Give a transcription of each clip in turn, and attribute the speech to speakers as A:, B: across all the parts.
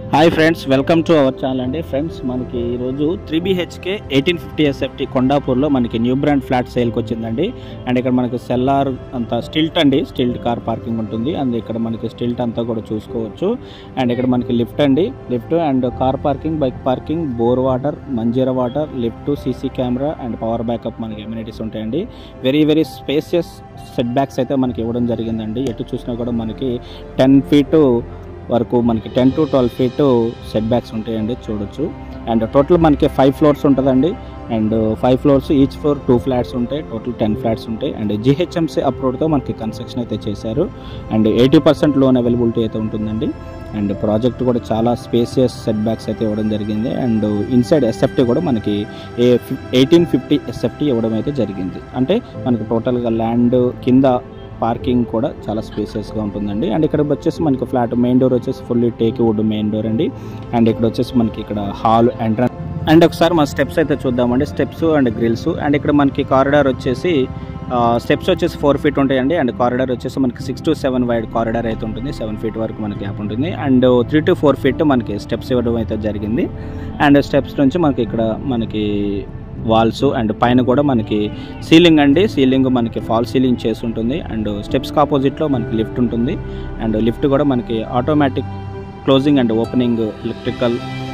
A: hi friends welcome to our channel అండి friends మనకి ఈరోజు three BHK eighteen fifty SFT కొండాపూర్లో మనకి న్యూ బ్రాండ్ ఫ్లాట్ సేల్కి వచ్చిందండి అండ్ ఇక్కడ మనకి సెల్లార్ అంతా స్టిల్ట్ అండి స్టిల్ట్ కార్ పార్కింగ్ ఉంటుంది అండ్ ఇక్కడ మనకి స్టిల్ట్ అంతా కూడా చూసుకోవచ్చు అండ్ ఇక్కడ మనకి లిఫ్ట్ అండి lift and car parking bike parking bore water Manjira water lift CC camera and power backup మనకి ఎమ్యూనిటీస్ ఉంటాయండి very very spacious setbacks అయితే మనకి ఇవ్వడం జరిగిందండి ఎటు చూసినా కూడా మనకి టెన్ ఫీట్ వరకు మనకి ten to twelve feet setbacks ఉంటాయండి చూడొచ్చు అండ్ టోటల్ మనకి ఫైవ్ ఫ్లోర్స్ ఉంటుందండి and five floors each floor two flats ఉంటాయి టోటల్ టెన్ ఫ్లాట్స్ ఉంటాయి అండ్ జిహెచ్ఎంసీ అప్రూవ్డ్తో మనకి కన్స్ట్రక్షన్ అయితే చేశారు and eighty percent loan availability అయితే ఉంటుందండి అండ్ ప్రాజెక్ట్ కూడా చాలా స్పేసియస్ సెట్ బ్యాక్స్ అయితే ఇవ్వడం జరిగింది అండ్ ఇన్సైడ్ ఎస్ఎఫ్టీ కూడా మనకి ఏ ఎయిటీన్ ఫిఫ్టీ ఎస్ఎఫ్టీ ఇవ్వడం అయితే జరిగింది అంటే మనకి టోటల్గా ల్యాండ్ కింద పార్కింగ్ కూడా చాలా స్పేసియస్గా ఉంటుందండి అండ్ ఇక్కడ వచ్చేసి మనకి ఫ్లాట్ మెయిన్ డోర్ వచ్చేసి fully teak wood main door అండి అండ్ ఇక్కడ వచ్చేసి మనకి ఇక్కడ హాల్ ఎంట్రన్స్ అండ్ ఒకసారి మన స్టెప్స్ అయితే చూద్దామండి స్టెప్స్ అండ్ గ్రిల్స్ అండ్ ఇక్కడ మనకి కారిడార్ వచ్చేసి స్టెప్స్ వచ్చేసి ఫోర్ ఫీట్ ఉంటాయండి అండ్ కారిడార్ వచ్చేసి మనకి six to seven wide corridor అయితే ఉంటుంది సెవెన్ ఫీట్ వరకు మనకి గ్యాప్ ఉంటుంది and three to four feet మనకి స్టెప్స్ ఇవ్వడం అయితే జరిగింది అండ్ స్టెప్స్ నుంచి మనకి ఇక్కడ మనకి వాల్స్ అండ్ పైన కూడా మనకి సీలింగ్ అండి సీలింగ్ మనకి ఫాల్ సీలింగ్ చేసి ఉంటుంది అండ్ స్టెప్స్కి ఆపోజిట్లో మనకి లిఫ్ట్ ఉంటుంది అండ్ లిఫ్ట్ కూడా మనకి automatic closing and opening electrical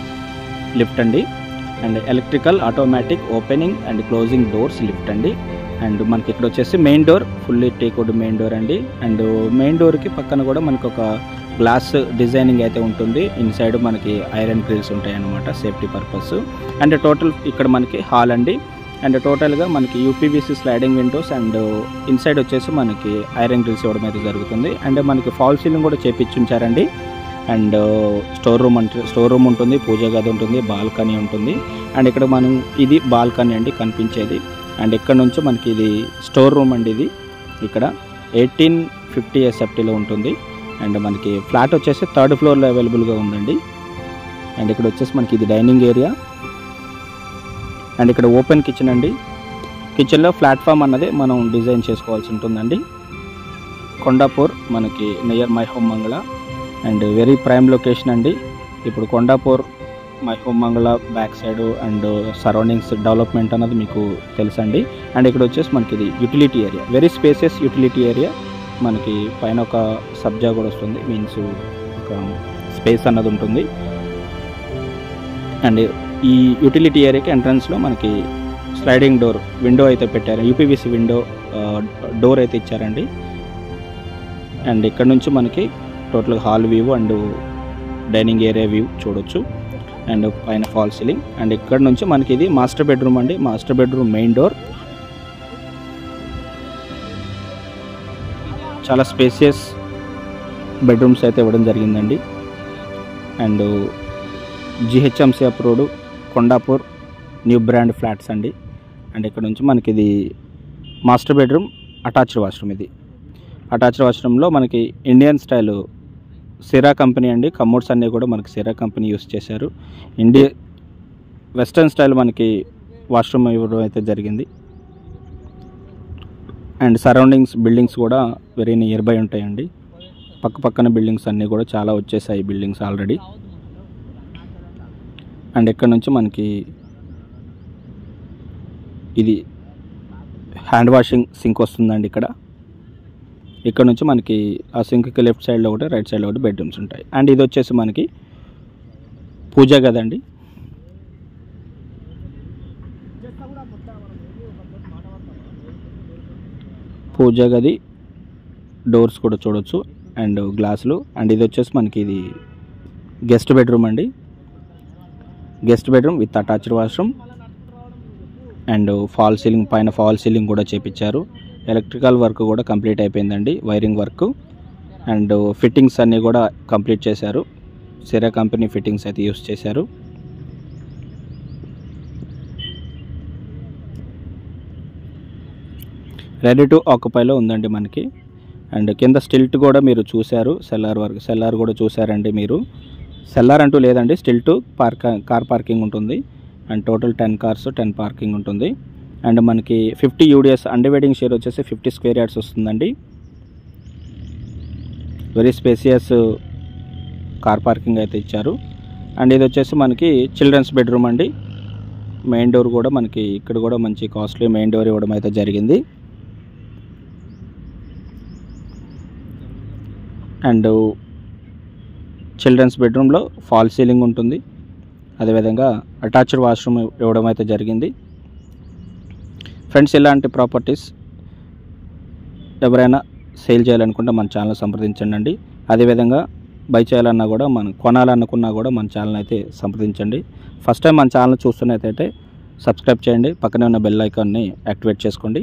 A: lift అండి and electrical automatic opening and closing doors lift అండి అండ్ మనకి ఇక్కడ వచ్చేసి main door fully teakwood main door అండి అండ్ మెయిన్ డోర్కి పక్కన కూడా మనకి ఒక గ్లాస్ డిజైనింగ్ అయితే ఉంటుంది ఇన్సైడ్ మనకి ఐరన్ గ్రిల్స్ ఉంటాయి అన్నమాట సేఫ్టీ పర్పస్ అండ్ టోటల్ ఇక్కడ మనకి హాల్ అండి అండ్ టోటల్గా మనకి UPVC sliding windows and inside వచ్చేసి మనకి ఐరన్ గ్రిల్స్ ఇవ్వడం అయితే జరుగుతుంది అండ్ మనకి ఫాల్ సీలింగ్ కూడా చేపించుంచారండి అండ్ స్టోర్ రూమ్ అంటే స్టోర్ రూమ్ ఉంటుంది పూజ గది ఉంటుంది బాల్కనీ ఉంటుంది అండ్ ఇక్కడ మనం ఇది బాల్కనీ అండి కనిపించేది అండ్ ఇక్కడ నుంచి మనకి ఇది స్టోర్ రూమ్ అండి ఇది ఇక్కడ ఎయిటీన్ ఫిఫ్టీ ఎస్ఎఫ్టీలో ఉంటుంది అండ్ మనకి ఫ్లాట్ వచ్చేసి థర్డ్ ఫ్లోర్లో అవైలబుల్గా ఉందండి అండ్ ఇక్కడ వచ్చేసి మనకి ఇది డైనింగ్ ఏరియా అండ్ ఇక్కడ ఓపెన్ కిచెన్ అండి కిచెన్లో ప్లాట్ఫామ్ అన్నది మనం డిజైన్ చేసుకోవాల్సి ఉంటుందండి కొండాపూర్ మనకి near My Home Mangala and very prime location అండి ఇప్పుడు Kondapur My Home Mangala back side and surroundings development అన్నది మీకు తెలుసండి అండ్ ఇక్కడ వచ్చేసి మనకి ఇది utility area very spaces utility area మనకి పైన ఒక సబ్జా కూడా వస్తుంది మీన్స్ ఒక స్పేస్ అన్నది ఉంటుంది అండ్ ఈ యూటిలిటీ ఏరియాకి ఎంట్రన్స్లో మనకి స్లైడింగ్ డోర్ విండో అయితే పెట్టారు యూపీవీసీ విండో డోర్ అయితే ఇచ్చారండి అండ్ ఇక్కడ నుంచి మనకి total hall view and dining area view చూడొచ్చు అండ్ పైన ఫాల్ సీలింగ్ అండ్ ఇక్కడ నుంచి మనకి ఇది మాస్టర్ బెడ్రూమ్ అండి మాస్టర్ బెడ్రూమ్ మెయిన్ డోర్ చాలా స్పేసియస్ బెడ్రూమ్స్ అయితే ఇవ్వడం జరిగిందండి and GHMC approved Kondapur new brand flats అండి అండ్ ఇక్కడ నుంచి మనకి ఇది మాస్టర్ బెడ్రూమ్ అటాచ్డ్ వాష్రూమ్ ఇది అటాచ్డ్ వాష్రూమ్లో మనకి ఇండియన్ స్టైల్ సిరా కంపెనీ అండి కమోడ్స్ అన్నీ కూడా మనకి సిరా కంపెనీ యూస్ చేశారు ఇండియా వెస్ట్రన్ స్టైల్ మనకి వాష్రూమ్ ఇవ్వడం అయితే జరిగింది అండ్ సరౌండింగ్స్ బిల్డింగ్స్ కూడా వెరీ నియర్ బై ఉంటాయండి పక్క పక్కన బిల్డింగ్స్ అన్నీ కూడా చాలా వచ్చేసాయి బిల్డింగ్స్ ఆల్రెడీ అండ్ ఇక్కడ నుంచి మనకి ఇది హ్యాండ్ వాషింగ్ సింక్ వస్తుందండి ఇక్కడ ఇక్కడ నుంచి మనకి ఆ సింక్కి లెఫ్ట్ సైడ్లో ఒకటి రైట్ సైడ్లో ఒకటి బెడ్రూమ్స్ ఉంటాయి అండ్ ఇది వచ్చేసి మనకి పూజ గదండి పూజ గది డోర్స్ కూడా చూడొచ్చు అండ్ గ్లాసులు అండ్ ఇది వచ్చేసి మనకి ఇది గెస్ట్ బెడ్రూమ్ అండి guest bedroom with attached washroom and false ceiling పైన ఫాల్ సీలింగ్ కూడా చేపించారు ఎలక్ట్రికల్ వర్క్ కూడా కంప్లీట్ అయిపోయిందండి వైరింగ్ వర్క్ అండ్ ఫిట్టింగ్స్ అన్నీ కూడా కంప్లీట్ చేశారు సిరా కంపెనీ ఫిట్టింగ్స్ అయితే యూస్ చేశారు రెడీ టు ఆక్యుపైలో ఉందండి మనకి అండ్ కింద స్టిల్ట్ కూడా మీరు చూశారు సెల్లార్ వర్క్ సెల్లార్ కూడా చూసారండి మీరు సెల్లార్ అంటూ లేదండి స్టిల్ట్ పార్క్ కార్ పార్కింగ్ ఉంటుంది and total ten cars ten parking ఉంటుంది అండ్ మనకి ఫిఫ్టీ యూడిఎస్ అండర్వేడింగ్ షేర్ వచ్చేసి ఫిఫ్టీ స్క్వేర్ యార్డ్స్ వస్తుందండి వెరీ స్పేసియస్ కార్ పార్కింగ్ అయితే ఇచ్చారు అండ్ ఇది వచ్చేసి మనకి చిల్డ్రన్స్ బెడ్రూమ్ అండి మెయిన్ డోర్ కూడా మనకి ఇక్కడ కూడా మంచి కాస్ట్లీ మెయిన్ డోర్ ఇవ్వడం అయితే జరిగింది అండ్ చిల్డ్రన్స్ బెడ్రూమ్లో ఫాల్ సీలింగ్ ఉంటుంది అదేవిధంగా అటాచ్డ్ వాష్రూమ్ ఇవ్వడం అయితే జరిగింది ఫ్రెండ్స్ ఇలాంటి ప్రాపర్టీస్ ఎవరైనా సేల్ చేయాలనుకుంటే మన ఛానల్ సంప్రదించండి అండి అదేవిధంగా బై చేయాలన్నా కూడా మనం కొనాలనుకున్నా కూడా మన ఛానల్ అయితే సంప్రదించండి ఫస్ట్ టైం మన ఛానల్ చూస్తున్నట్టయితే సబ్స్క్రైబ్ చేయండి పక్కనే ఉన్న బెల్ ఐకాన్ని యాక్టివేట్ చేసుకోండి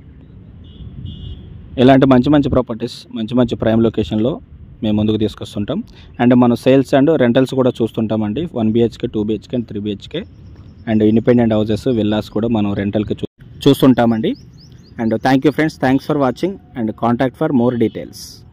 A: ఇలాంటి మంచి మంచి ప్రాపర్టీస్ మంచి మంచి ప్రైమ్ లొకేషన్లో మేము ముందుకు తీసుకొస్తుంటాం అండ్ మనం సేల్స్ అండ్ రెంటల్స్ కూడా చూస్తుంటామండి one BHK two BHK and three BHK and independent houses villas కూడా మనం రెంటల్కి చూ చూస్తుంటామండి and thank you friends thanks for watching and contact for more details